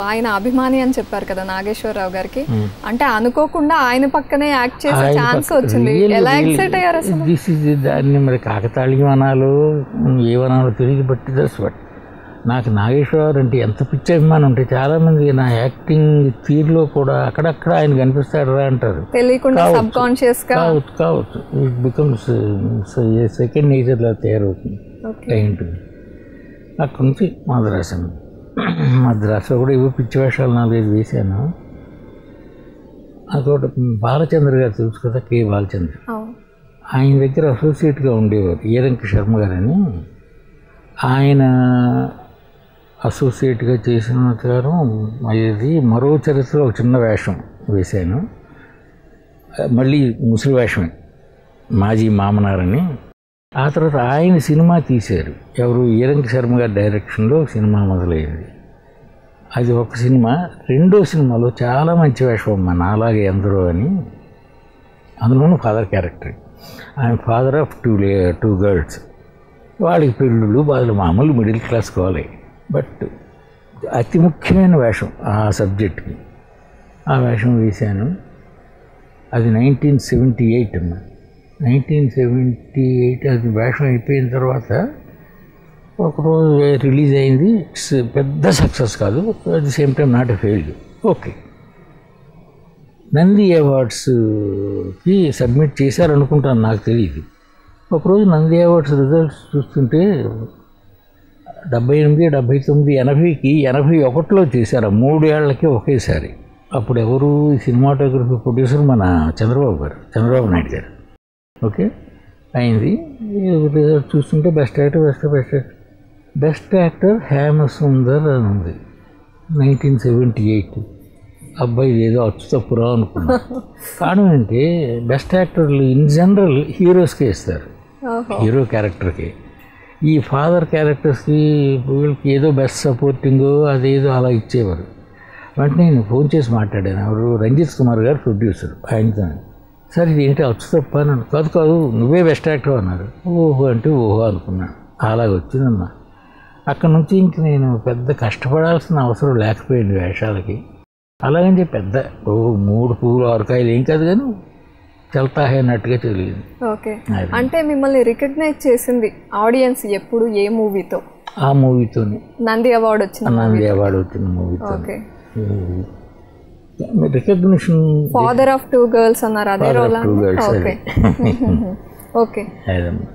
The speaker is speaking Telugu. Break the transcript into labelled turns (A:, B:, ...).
A: ఆయన అభిమాని అని చెప్పారు కదా నాగేశ్వరరావు గారికి అంటే అనుకోకుండా ఆయన పక్కనే యాక్ట్ చేసే ఛాన్స్ వచ్చింది ఎలా ఎక్సైట్ అయ్యారు అసలు
B: దిస్ ఇస్ దాన్ని మరి కాకతాళీయం అనాలో ఏమనాలో తెలియదు బట్ దస్ బట్ నాకు నాగేశ్వరరావు అంటే ఎంత పిచ్చి అభిమానం ఉంటే చాలామంది నా యాక్టింగ్ తీరులో కూడా అక్కడక్కడ ఆయన కనిపిస్తాడరా అంటారు
A: తెలియకుండా సబ్ కాన్షియస్ గా
B: కావచ్చు కావచ్చు ఇట్ బికమ్స్ సెకండ్ నేచర్లో తయారవుతుంది
A: ఓకే
B: టైంట్ అక్కడి నుంచి మద్రాసు మద్రాసులో కూడా ఇవి పిచ్చి వేషాలు నాలుగైదు వేశాను అదొకటి బాలచంద్ర గారు తెలుసు కదా కే బాలచంద్ర
A: అవును
B: ఆయన దగ్గర అసోసియేట్గా ఉండేవారు ఏరంకి శర్మ గారని ఆయన అసోసియేట్గా చేసిన గారు ఇది మరో చరిత్రలో ఒక చిన్న వేషం వేశాను మళ్ళీ ముసలి వేషమే మాజీ మామనారని ఆ తర్వాత ఆయన సినిమా తీశారు ఎవరు ఈరంకి శర్మ గారి డైరెక్షన్లో సినిమా మొదలైంది అది ఒక సినిమా రెండో సినిమాలో చాలా మంచి వేషం అమ్మ నాలాగే ఎందరో అని అందులోనూ ఫాదర్ క్యారెక్టర్ ఆయన ఫాదర్ ఆఫ్ టూ లే టూ గర్ల్స్ వాళ్ళకి పెళ్ళిళ్ళు బాధలు మామూలు మిడిల్ క్లాస్ కావాలి బట్ అతి ముఖ్యమైన వేషం ఆ సబ్జెక్ట్కి ఆ వేషం వేశాను అది నైన్టీన్ సెవెంటీ ఎయిట్ అమ్మా నైన్టీన్ సెవెంటీ ఎయిట్ అది వేషం అయిపోయిన తర్వాత ఒకరోజు రిలీజ్ అయింది ఇట్స్ పెద్ద సక్సెస్ కాదు at the same time not a fail okay Nandi అవార్డ్స్కి సబ్మిట్ చేశారనుకుంటాను నాకు తెలియదు ఒకరోజు నంది అవార్డ్స్ రిజల్ట్స్ చూస్తుంటే డెబ్బై ఎనిమిది డెబ్బై తొమ్మిది ఎనభైకి ఎనభై ఒకటిలో చేశారు ఆ మూడేళ్లకి ఒకేసారి అప్పుడు ఎవరు ఈ సినిమాటోగ్రఫీ ప్రొడ్యూసర్ మన చంద్రబాబు గారు చంద్రబాబు నాయుడు గారు ఓకే అయింది ఈ రిజల్ట్ చూస్తుంటే best actor best best actor best actor Hema Sundar అని ఉంది నైన్టీన్ సెవెంటీ ఎయిట్ అబ్బాయి ఏదో అచ్చు తప్పురా అనుకున్నా కారణం ఏంటి బెస్ట్ యాక్టర్లు ఇన్ జనరల్ హీరోస్కే ఇస్తారు
A: ఓహో
B: హీరో క్యారెక్టర్కి ఈ ఫాదర్ క్యారెక్టర్స్కి వీళ్ళకి ఏదో బెస్ట్ సపోర్టింగ్ అదేదో అలా ఇచ్చేవారు వెంటనే నేను ఫోన్ చేసి మాట్లాడాను ఎవరు రంజిత్ కుమార్ గారు ప్రొడ్యూసర్ ఆయనతో సార్ ఇది ఏంటి అచ్చు తప్ప అన్నాను కాదు కాదు నువ్వే బెస్ట్ యాక్టర్ అన్నారు ఓహో అంటే ఓహో అనుకున్నాను అలాగే వచ్చిందమ్మా అక్కడ నుంచి ఇంక నేను పెద్ద కష్టపడాల్సిన అవసరం లేకపోయింది వేషాలకి అలాగని చెప్పి పెద్ద ఓ మూడు పువ్వులు ఆరుకాయలు ఏం కాదు కానీ చల్తాహే అన్నట్టుగా తెలియదు
A: ఓకే
B: అది.
A: అంటే మిమ్మల్ని రికగ్నైజ్ చేసింది ఆడియన్స్ ఎప్పుడు ఏ మూవీతో
B: ఆ మూవీతోనే
A: నంది అవార్డు వచ్చిన
B: నంది అవార్డు వచ్చిన మూవీతో
A: okay
B: recognition
A: father of two girls అన్నారు అదే
B: Father of
A: రోల్
B: two girls,
A: ఓకే ఓకే
B: అదమ్మా